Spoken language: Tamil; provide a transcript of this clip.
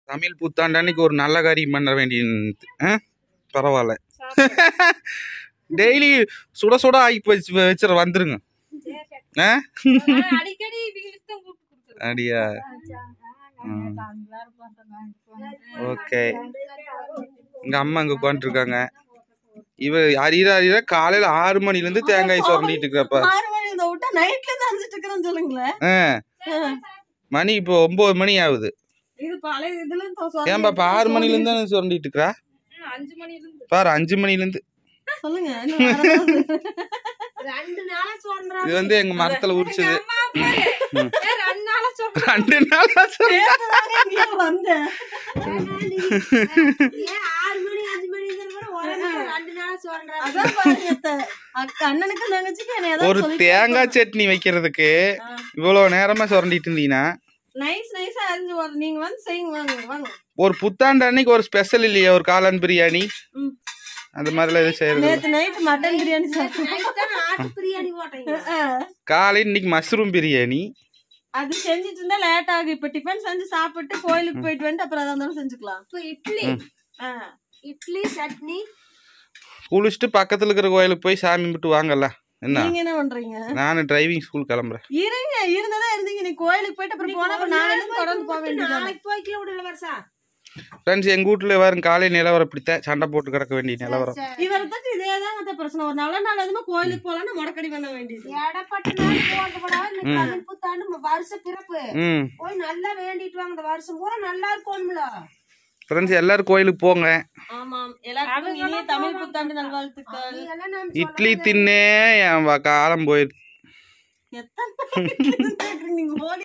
தமிழ் புத்தாண்டு அன்னைக்கு ஒரு நல்ல காரியம் பண்ண வேண்டிய பரவாயில்ல டெய்லி சுட சுட ஆக்கி வச்சு வச்சுற வந்துருங்க ஆ அடிக்கடி இவங்களுக்கு தான் கூப்பிட்டு கொடுக்குறோம் அப்படியா ம். ஓகே எங்க அம்மா அங்க உட்காந்துருக்காங்க இவ அரியரா அரியரா காலையில ஆறு மணில இருந்து தேங்காய் சுரண்டிட்டு இருக்கிறப்ப ஆறு மணி இந்த விட்டா நைட்ல இருந்து அரைஞ்சிட்டு இருக்கிறேன்னு சொல்லுங்களேன் ஆ. மணி இப்போ ஒன்பது மணி ஆகுது இது பழைய இதுல இருந்து சொ- ஏன் பாப்பா ஆறு மணில இருந்து தானே சுரண்டிட்டு இருக்கா ம், அஞ்சு மணில இருந்து பாரு அஞ்சு மணில இருந்து சொல்லுங்க இன்னும் வேற ஏதாவது? ரெண்டு நாளா சொல்றேன் இது வந்து எங்க மரத்துல உரிச்சது அம்மா பாரு ஏன் ரெண்டு நாளா சொல்றேன் ரெண்டு நாளா சொல்~ நேத்துதாங்க இங்கேயே வந்தேன் ஏன் ஆறு மணி அஞ்சு மணி கூட உடனே ரெண்டு நாளா சொல்றேன் அதான் பாருங்க அத்தை. அக்கா அண்ணனுக்கு தங்கச்சிக்கு என்ன ஏதாவது ஒரு சொல்லிட்டே தேங்காய் சட்னி வைக்கிறதுக்கு ஆ. இவ்வளவு நேரமா சுரண்டிட்டு இருந்தீங்கன்னா நைஸ் நைஸா அரிஞ்சு வரும் நீங்க வந்து செய்யுங்க வாங்க வாங்க ஒரு புத்தாண்டு அன்னைக்கு ஒரு ஸ்பெஷல் இல்லையா ஒரு காளான் பிரியாணி ம். அந்த மாதிரிலாம் எதுவும் செய்யறது இல்ல. நேத்து நைட் மட்டன் பிரியாணி சாப்பிட்டோம் நைட் தான் ஆட்டு பிரியாணி போட்டீங்க காலை இன்னைக்கு மஷ்ரூம் பிரியாணி அது செஞ்சுட்டு இருந்தா லேட் ஆகும் இப்ப டிஃபன் செஞ்சு சாப்பிட்டு கோயிலுக்கு போயிட்டு வந்துட்டு அப்புறம் எதா இருந்தாலும் செஞ்சுக்கலாம் இப்ப இட்லி ஆ. இட்லி சட்னி குளிச்சுட்டு பக்கத்துல இருக்கிற கோயிலுக்கு போய் சாமி கும்பிட்டு வாங்கல என்ன நீங்க என்ன பண்றீங்க நானும் டிரைவிங் ஸ்கூல் கிளம்புறேன் இருங்க இருந்ததா இருந்தீங்க நீ கோயிலுக்கு போயிட்டு அப்புறம் போனா அப்புறம் நாளைல இருந்து தொடர்ந்து போக வேண்டியது நாளைக்கு போய்க்கல விடல வருஷா ஃப்ரெண்ட்ஸ் எங்க வீட்டுல வரும் காலை நிலவரம் இப்படித்தான் சண்டை போட்டு கிடக்க வேண்டிய நிலவரம் இவரை தட்டு இதேதான் மத்த பிரச்சனை ஒரு நல்ல நாள் எதுவுமே கோயிலுக்கு போலாம்னு முடக்கடி பண்ண வேண்டியது எடப்பட்ட நாள் போட்டப்படாது தமிழ் புத்தாண்டு வருஷ பிறப்பு ம் போய் நல்லா வேண்டிட்டு வாங்க இந்த வருஷம் பூரா நல்லா இருக்கணும்ல ஃப்ரெண்ட்ஸ் எல்லாரும் கோயிலுக்கு போங்க ஆமாம் எல்லாருக்கும் இனிய தமிழ் புத்தாண்டு நல்வாழ்த்துக்கள் இதெல்லாம் நான் இட்லி தின்னே என் வ- காலம் போயிடுது எத்தனை நீங்க ஓடி